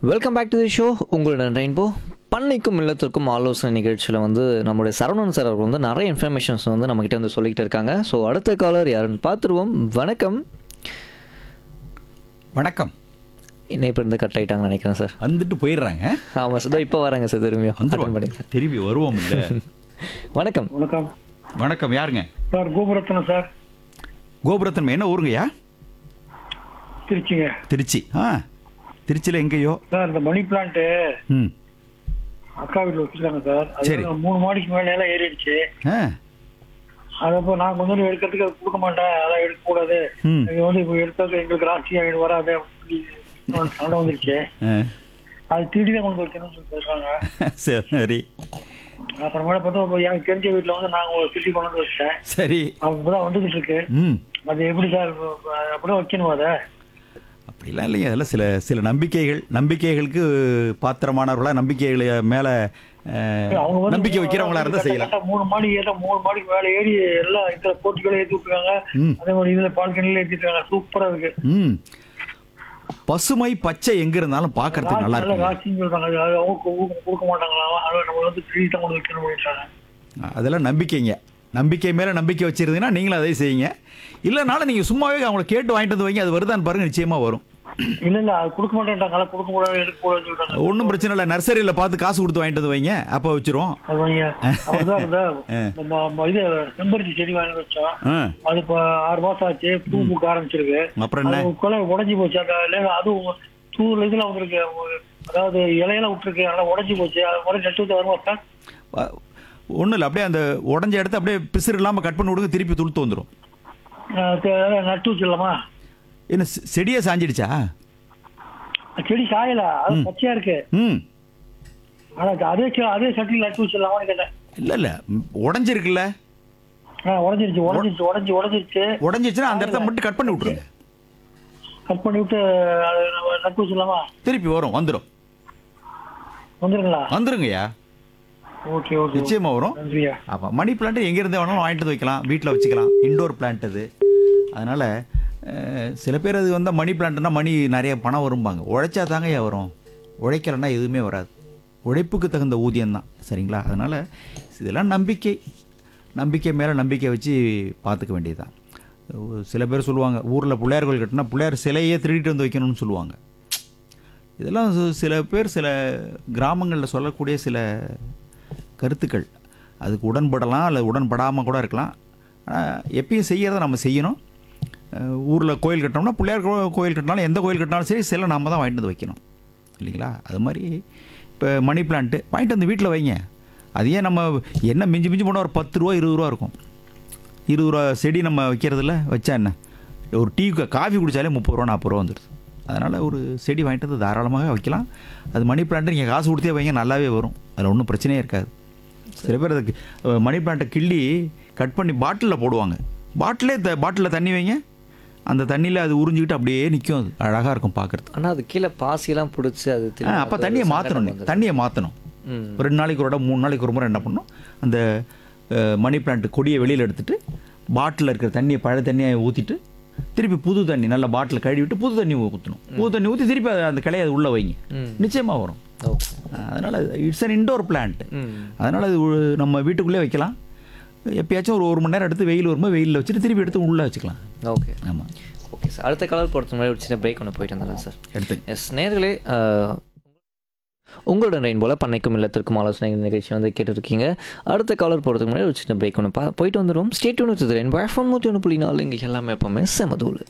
Welcome back to the show உங்களுடன் rainbow பண்ணைக்கும் இல்லத்திற்கும் ஆலோசனை நிகழ்ச்சியில் வந்து நம்மளுடைய சரவணன் சார் அவர் வந்து நிறைய இன்ஃபர்மேஷன்ஸ் வந்து நம்மக்கிட்ட வந்து சொல்லிக்கிட்டு இருக்காங்க ஸோ அடுத்த காலர் யாருன்னு பார்த்துருவோம் வணக்கம் வணக்கம் இணைப்பு இருந்து கட் ஆகிட்டாங்கன்னு நினைக்கிறேன் சார் வந்துட்டு போயிடுறாங்க ஆமாம் சார் இப்போ வராங்க சார் திரும்பியும் attend வந்துருவாங்க பண்ணிடுங்க. திரும்பி வருவோம் இல்ல வணக்கம் வணக்கம் வணக்கம் யாருங்க சார் கோபுரத்தனம் சார் கோபுரத்தன் என்ன ஊருங்கய்யா திருச்சிங்க திருச்சி ஆ திருச்சியில் எங்கேயோ சார் இந்த மணி பிளான்ட் ம் அக்கா வீட்டில் வச்சிருக்காங்க சார் அது சரி. வந்து மூணு மாடிக்கு மேல எல்லாம் ஏறிடுச்சு ஆ அதை இப்போ நான் கொஞ்சம் எடுக்கிறதுக்கு அது கொடுக்க மாட்டேன் அதெல்லாம் எடுக்கக்கூடாது ம் இது வந்து இப்போ எடுத்தது எங்களுக்கு ராசி ஆகிடு வராது அப்படின்னு சொல்லி சண்டை வந்துருச்சு ஆ. அது திருடி தான் கொண்டு வைக்கணும்னு சொல்லி சொல்றாங்க சரி அப்புறமேல பார்த்தா இப்போ எனக்கு தெரிஞ்ச வீட்டில் வந்து நாங்கள் ஒரு திருடி கொண்டு வந்து வச்சிட்டேன் சரி அவங்க இப்பதான் வந்துகிட்டு இருக்கு ம் அது எப்படி சார் அப்படியே வைக்கணும் அதை அப்படிலாம் இல்லைங்க அதெல்லாம் சில சில நம்பிக்கைகள் நம்பிக்கைகளுக்கு பாத்திரமானவர்களா நம்பிக்கைகளை மேல அஹ், அவங்க வந்து நம்பிக்கை வைக்கிறவங்களா இருந்தா கட்ட- செய்யலாம் கட்ட மூணு மாடி ஏற மூணு மாடிக்கு மேல ஏறி எல்லாம் இதுல போட்டிகளை ஏத்தி விட்டுருக்காங்க ம் அதே மாதிரி இதுல பால்கனில ஏத்திருக்காங்க சூப்பரா இருக்கு ம் பசுமை பச்சை எங்க இருந்தாலும் பார்க்கறதுக்கு நல்லா நல்ல இருக்கும் ராசின்னு சொல்றாங்க அது அவங்க கொடுக்க- கொடுக்க மாட்டாங்களாம் அதை நம்ம வந்து திருடி தான் கொண்டு வைக்கணும் அப்படின்றாங்க அதெல்லாம் நம்பிக்கைங்க நம்பிக்கை மேல நம்பிக்கை வச்சிருந்தீங்கன்னா நீங்களும் அதை செய்யுங்க இல்லைனாலும் நீங்க சும்மாவே அவங்கள கேட்டு வாங்கிட்டு வந்து வைங்க அது வருதான்னு பாருங்க நிச்சயமா வரும் இல்ல இல்ல அது கொடுக்க மாட்டேன்றாங்க அதை கொடுக்க கூடாது எடுக்க கூடாதுன்னு சொல்றாங்க ஒன்றும் பிரச்சனை இல்லை நர்சரியில் பார்த்து காசு கொடுத்து வாங்கிட்டு வந்து வைங்க அப்போ வச்சிரும் அது வைங்க. அவர்தான் இந்த நம்ம ம- இது செம்பருத்தி செடி வாங்கி வச்சோம் ஆ அது இப்ப ஆறு மாசம் ஆச்சு பூ பூக்க ஆரம்பிச்சிருக்கு அப்புறம் என்ன அது கொலை உடஞ்சி போச்சு அந்த லே- அதுவும் தூள் இதுல வந்திருக்கு அதாவது இலையெல்லாம் விட்டுருக்கு அதனால உடஞ்சி போச்சு அது மாதிரி நெட்டு விட்டு வருமா சார் ஒன்றும் இல்லை அப்படியே அந்த உடஞ்ச இடத்த அப்படியே பிசுறு இல்லாமல் கட் பண்ணி விடுங்க திருப்பி துளுத்து வந்துடும் அஹ் தெ- நட்டு வச்சிடலாமா என்ன செ- செடியே சாஞ்சிடுச்சா செடி காயல அது பச்சையா இருக்கு ம் ஆனா அது அதே செ- அதே சட்டியில் நட்டு வச்சிடலாமான்னு கேட்டேன் இல்லை இல்லை உடஞ்சிருக்குல்ல ஆ உடஞ்சிருச்சு உடஞ்சிருச்சு உடஞ்சி உடஞ்சிருச்சு உடஞ்சிச்சுன்னா அந்த இடத்த மட்டும் கட் பண்ணி விட்ருங்க கட் பண்ணி விட்டு அதை நம்ம நட்டு வச்சிடலாமா திருப்பி வரும் வந்துடும் வந்துருங்களா வந்துருங்கய்யா ஓகே ஓகே நிச்சயமா வரும் நன்றியா அப்போ மணி பிளான்ட் எங்கேருந்து வேணாலும் வாங்கிட்டு வந்து வைக்கலாம் வீட்டில் வச்சுக்கலாம் இண்டோர் பிளான்ட் அது அதனால் சில பேர் அது வந்து மணி பிளான்ட்னா மணி நிறைய பணம் வரும்பாங்க உழைச்சா தாங்க ஏன் வரும் உழைக்கலைன்னா எதுவுமே வராது உழைப்புக்கு தகுந்த ஊதியம் தான் சரிங்களா அதனால் இதெல்லாம் நம்பிக்கை நம்பிக்கை மேலே நம்பிக்கை வச்சு பார்த்துக்க வேண்டியதுதான் சில பேர் சொல்லுவாங்க ஊரில் பிள்ளையார் கோயில் கட்டினா பிள்ளையார் சிலையே திருடிட்டு வந்து வைக்கணும்னு சொல்லுவாங்க இதெல்லாம் சி- சில பேர் சில கிராமங்களில் சொல்லக்கூடிய சில கருத்துக்கள் அதுக்கு உடன்படலாம் அல்லது உடன்படாமல் கூட இருக்கலாம் ஆனால் எப்பயும் செய்யறதை நம்ம செய்யணும் ஊரில் கோயில் கட்டினோம்னா பிள்ளையார் கோ- கோயில் கட்டினாலும் எந்த கோயில் கட்டினாலும் சரி சில நம்ம தான் வாங்கிட்டு வந்து வைக்கணும் இல்லைங்களா அது மாதிரி இப்போ மணி பிளான்ட்டு வாங்கிட்டு வந்து வீட்டில் வைங்க அது ஏன் நம்ம என்ன மிஞ்சி மிஞ்சி போனால் ஒரு பத்து ரூபா இருபது ரூபா இருக்கும் இருபது ரூபா செடி நம்ம வைக்கிறதுல வச்சா என்ன ஒரு டீ காஃபி குடித்தாலே முப்பது ரூபா நாற்பது ரூபா வந்துடுது அதனால் ஒரு செடி வாங்கிட்டு வந்து தாராளமாக வைக்கலாம் அது மணி பிளான்ட்டு நீங்கள் காசு கொடுத்தே வைங்க நல்லாவே வரும் அதில் ஒன்றும் பிரச்சனையே இருக்காது சில பேர் அதுக்கு அஹ், மணி பிளான்ட்டை கிள்ளி கட் பண்ணி பாட்டிலில் போடுவாங்க பாட்டிலே த பாட்டிலில் தண்ணி வைங்க அந்த தண்ணியில் அது உறிஞ்சிக்கிட்டு அப்படியே நிற்கும் அது அழகாக இருக்கும் பார்க்குறதுக்கு ஆனால் அது கீழே பாசியெல்லாம் பிடிச்சி அது அப்போ தண்ணியை மாற்றணும் தண்ணியை மாற்றணும் ம் ஒரு ரெண்டு நாளைக்கு ஒரு இடம் மூணு நாளைக்கு ஒரு முறை என்ன பண்ணணும் அந்த அஹ், மணி பிளான்ட் கொடியை வெளியில் எடுத்துட்டு பாட்டிலில் இருக்கிற தண்ணியை பழைய தண்ணியை ஊற்றிட்டு திருப்பி புது தண்ணி நல்ல பாட்டில் கழுவிட்டு புது தண்ணி ஊற்றணும் புது தண்ணி ஊற்றி திருப்பி அதை- அந்த கிளையை அது உள்ளே வைங்க ம். நிச்சயமாக வரும் ஓகே அதனால் இட்ஸ் அன் இண்டோர் பிளான்ட் ம் அதனால் அது உ- நம்ம வீட்டுக்குள்ளே வைக்கலாம் எப்பயாச்சும் ஒரு ஒரு மணி நேரம் எடுத்து வெயில் வரும்போது வெயிலில் வச்சுட்டு திருப்பி எடுத்து உள்ளே வச்சுக்கலாம் ஓகே ஆமாம் ஓகே சார் அடுத்த கலர் பொறுத்த மாதிரி ஒரு சின்ன பிரேக் ஒன்று போயிட்டு வந்துடுறேன் சார் எடுத்து எஸ் நேர்களே உங்களுடன் ரெயின் போல பண்ணைக்கும் இல்லத்திற்கும் ஆலோசனை நிகழ்ச்சி வந்து கேட்டுருக்கீங்க அடுத்த காலர் போகிறதுக்கு முன்னாடி ஒரு சின்ன பிரேக் ஒன்று பா போயிட்டு வந்துடும் ஸ்டேட் ஒன்று ரெயின் ஃபோன் நூற்றி ஒன்று புள்ளி நாலு இங்கே எல்லாமே எப்பவுமே செமதூள்